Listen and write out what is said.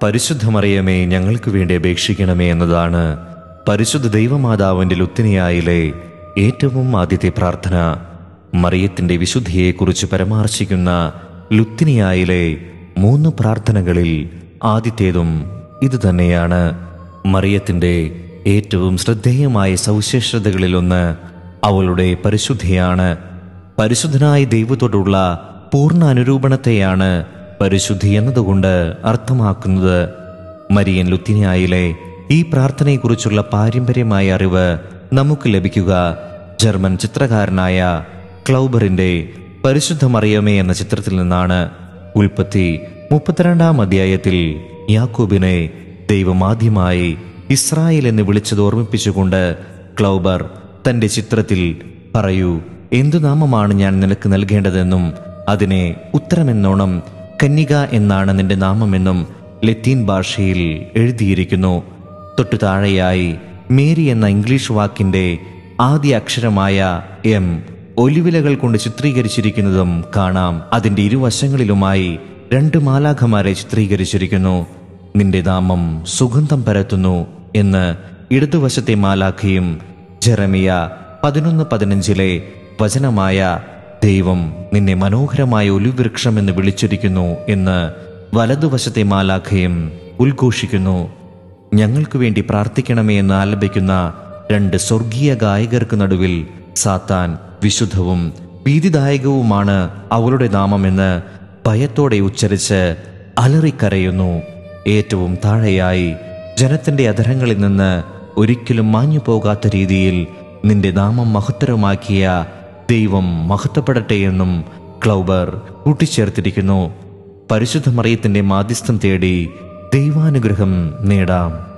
പരിശുദ്ധമറിയമേ ഞങ്ങൾക്ക് വേണ്ടി അപേക്ഷിക്കണമേ എന്നതാണ് പരിശുദ്ധ ദൈവമാതാവിൻ്റെ ലുത്തിനിയായിലെ ഏറ്റവും ആദ്യത്തെ പ്രാർത്ഥന മറിയത്തിൻ്റെ വിശുദ്ധിയെക്കുറിച്ച് പരാമർശിക്കുന്ന ലുത്തിനിയായിലെ മൂന്ന് പ്രാർത്ഥനകളിൽ ആദ്യത്തേതും ഇതുതന്നെയാണ് മറിയത്തിൻ്റെ ഏറ്റവും ശ്രദ്ധേയമായ സവിശേഷതകളിലൊന്ന് അവളുടെ പരിശുദ്ധിയാണ് പരിശുദ്ധനായ ദൈവത്തോടുള്ള പൂർണ്ണ അനുരൂപണത്തെയാണ് പരിശുദ്ധി എന്നതുകൊണ്ട് അർത്ഥമാക്കുന്നത് മരിയൻ ലുത്തിനിയായിലെ ഈ പ്രാർത്ഥനയെക്കുറിച്ചുള്ള പാരമ്പര്യമായ അറിവ് നമുക്ക് ലഭിക്കുക ജർമ്മൻ ചിത്രകാരനായ ക്ലൗബറിന്റെ പരിശുദ്ധ മറിയമേ എന്ന ചിത്രത്തിൽ നിന്നാണ് ഉൽപ്പത്തി മുപ്പത്തിരണ്ടാം അധ്യായത്തിൽ യാക്കോബിനെ ദൈവമാദ്യമായി ഇസ്രായേൽ എന്ന് വിളിച്ചത് ഓർമ്മിപ്പിച്ചുകൊണ്ട് ക്ലൗബർ തന്റെ ചിത്രത്തിൽ പറയൂ എന്തു നാമമാണ് ഞാൻ നിനക്ക് നൽകേണ്ടതെന്നും അതിനെ ഉത്തരമെന്നോണം കന്യക എന്നാണ് നിന്റെ നാമമെന്നും ലത്തീൻ ഭാഷയിൽ എഴുതിയിരിക്കുന്നു തൊട്ടു താഴെയായി മേരി എന്ന ഇംഗ്ലീഷ് വാക്കിന്റെ ആദ്യ അക്ഷരമായ എം ഒലിവിലകൾ കൊണ്ട് ചിത്രീകരിച്ചിരിക്കുന്നതും കാണാം അതിന്റെ ഇരുവശങ്ങളിലുമായി രണ്ട് മാലാഖമാരെ ചിത്രീകരിച്ചിരിക്കുന്നു നിന്റെ നാമം സുഗന്ധം പരത്തുന്നു എന്ന് ഇടതുവശത്തെ മാലാഖയും ജെറമിയ പതിനൊന്ന് പതിനഞ്ചിലെ വചനമായ ദൈവം നിന്നെ മനോഹരമായ ഒലിവൃക്ഷം എന്ന് വിളിച്ചിരിക്കുന്നു എന്ന് വലതുവശത്തെ മാലാഖയും ഉദ്ഘോഷിക്കുന്നു ഞങ്ങൾക്ക് വേണ്ടി പ്രാർത്ഥിക്കണമേ എന്ന് ആലപിക്കുന്ന രണ്ട് സ്വർഗീയ ഗായകർക്ക് നടുവിൽ സാത്താൻ വിശുദ്ധവും ഭീതിദായകവുമാണ് അവളുടെ നാമമെന്ന് ഭയത്തോടെ ഉച്ചരിച്ച് അലറിക്കരയുന്നു ഏറ്റവും താഴെയായി ജനത്തിന്റെ അധരങ്ങളിൽ നിന്ന് ഒരിക്കലും മാഞ്ഞു പോകാത്ത രീതിയിൽ നിന്റെ നാമം മഹത്തരമാക്കിയ ദൈവം മഹത്വപ്പെടട്ടെ എന്നും ക്ലൗബർ കൂട്ടിച്ചേർത്തിരിക്കുന്നു പരിശുദ്ധ മറിയത്തിന്റെ മാധ്യസ്ഥം തേടി ദൈവാനുഗ്രഹം നേടാം